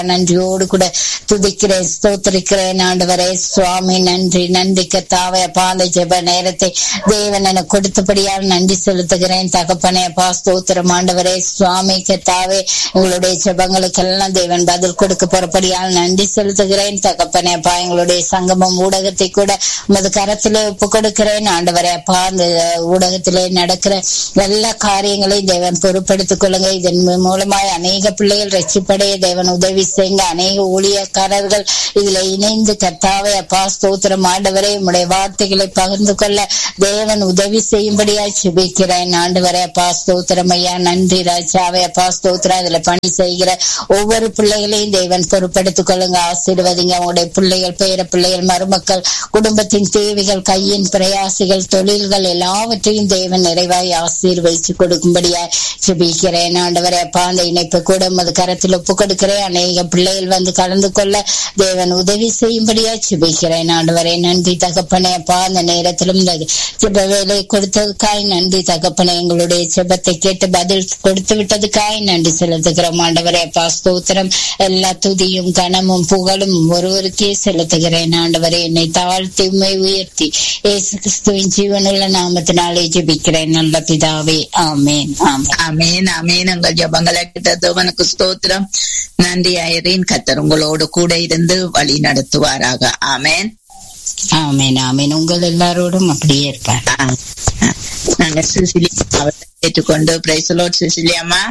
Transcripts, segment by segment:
நன்றியோடு கூட துதிக்கிறேன் ஸ்தோத்திரிக்கிறேன் ஆண்டவரே சுவாமி நன்றி நன்றி கத்தாவே அப்பா அந்த ஜெப நேரத்தை தேவன் எனக்கு கொடுத்தபடியால் நன்றி செலுத்துகிறேன் தகப்பனே அப்பா ஸ்தோத்திரம் ஆண்டவரே சுவாமி கத்தாவே எங்களுடைய ஜெபங்களுக்கெல்லாம் தேவன் பதில் கொடுக்க போறபடியால் நன்றி செலுத்துகிறேன் தகப்பனே அப்பா எங்களுடைய சங்கமம் ஊடகத்தை கூட உமது கரத்திலே ஒப்பு கொடுக்கிறேன் ஆண்டவரே அப்பா அந்த ஊடகத்திலே நடக்கிற எல்லா காரியங்களையும் தேவன் பொறுப்படுத்திக் கொள்ளுங்க இதன் மூலமாய் அநேக பிள்ளைகள் ரட்சிப்படைய தேவன் உதவி செய்யுங்க அநேக ஊழியக்காரர்கள் இதுல இணைந்து கத்தாவே அப்பா ஸ்தோத்திரம் ஆண்டவரே உடைய வார்த்தைகளை பகிர்ந்து கொள்ள தேவன் உதவி செய்யும்படியாய் சுபிக்கிறேன் ஆண்டவரே அப்பா ஸ்தோத்திரம் ஐயா நன்றி ராஜாவே அப்பா ஸ்தோத்திரம் இதுல பணி செய்கிற ஒவ்வொரு பிள்ளைகளையும் தேவன் பொறுப்படுத்திக் கொள்ளுங்க ஆசீர்வதிங்க உங்களுடைய பிள்ளைகள் பேர பிள்ளைகள் மருமக்கள் குடும்பத்தின் தேவைகள் கையின் பிரயாசிகள் தொழில்கள் எல்லாவற்றையும் தேவன் நிறைவாய் ஆசீர்வதிச்சு கொடுக்கும்படியாய் சுபிக்கிறேன் ஆண்டவரே அப்பா அந்த இணைப்பை கூட உமது கரத்தில் ஒப்பு கொடுக்கிறேன் அநேக பிள்ளைகள் வந்து கலந்து கொள்ள தேவன் உதவி செய்யும்படியா சுபிக்கிறேன் ஆண்டவரே நன்றி தகப்பனே அப்பா அந்த நேரத்திலும் இந்த ஜெப வேலை கொடுத்ததுக்காய் நன்றி தகப்பனே எங்களுடைய ஜெபத்தை கேட்டு பதில் கொடுத்து விட்டதுக்காய் நன்றி செலுத்துகிறோம் ஆண்டவரே அப்பா ஸ்தோத்திரம் எல்லா துதியும் கனமும் புகழும் ஒருவருக்கே செலுத்துகிறேன் ஆண்டவரே என்னை தாழ்த்தி உண்மை உயர்த்தி ஏசு கிறிஸ்துவின் ஜீவனுள்ள நாமத்தினாலே ஜெபிக்கிறேன் நல்ல பிதாவே ஆமேன் ஆமேன் அமேன் அமேன் உங்கள் ஜபங்களை கிட்டத்தவனுக்கு ஸ்தோத்திரம் நன்றி ஐரீன் கத்தர் உங்களோடு கூட இருந்து வழி நடத்துவாராக ஆமேன் ஆமேன் ஆமேன் உங்கள் எல்லாரோடும் அப்படியே இருப்பார் நாங்க சிசிலி அவரை ஏற்றுக்கொண்டு பிரைசலோட் சிசிலியம்மா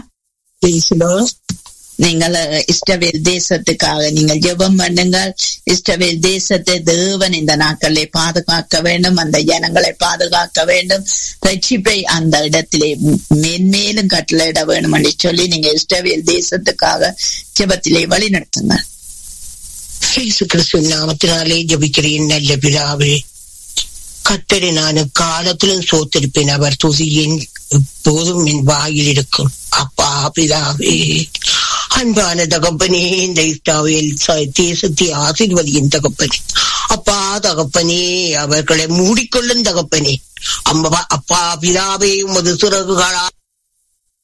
நீங்கள் இஷ்டவேல் தேசத்துக்காக நீங்கள் ஜெபம் பண்ணுங்கள் இஷ்டவேல் தேசத்தை தேவன் இந்த நாட்களை பாதுகாக்க வேண்டும் அந்த ஜனங்களை பாதுகாக்க வேண்டும் ரட்சிப்பை அந்த இடத்திலே மென்மேலும் கட்டளையிட வேண்டும் என்று சொல்லி நீங்க இஷ்டவேல் தேசத்துக்காக ஜெபத்திலே வழி நடத்துங்கள் இயேசு கிறிஸ்து நாமத்தினாலே ஜபிக்கிறேன் நல்ல பிதாவே கத்தரை நான் காலத்திலும் சோத்திருப்பேன் அவர் துதியின் எப்போதும் என் வாயில் இருக்கும் அப்பா பிதாவே அன்பான தகப்பனே இந்த இஸ்டாவில் தேசத்தை ஆசீர்வதியின் தகப்பனே அப்பா தகப்பனே அவர்களை மூடிக்கொள்ளும் தகப்பனே அம்மா அப்பா பிதாவே உமது சிறகுகளால்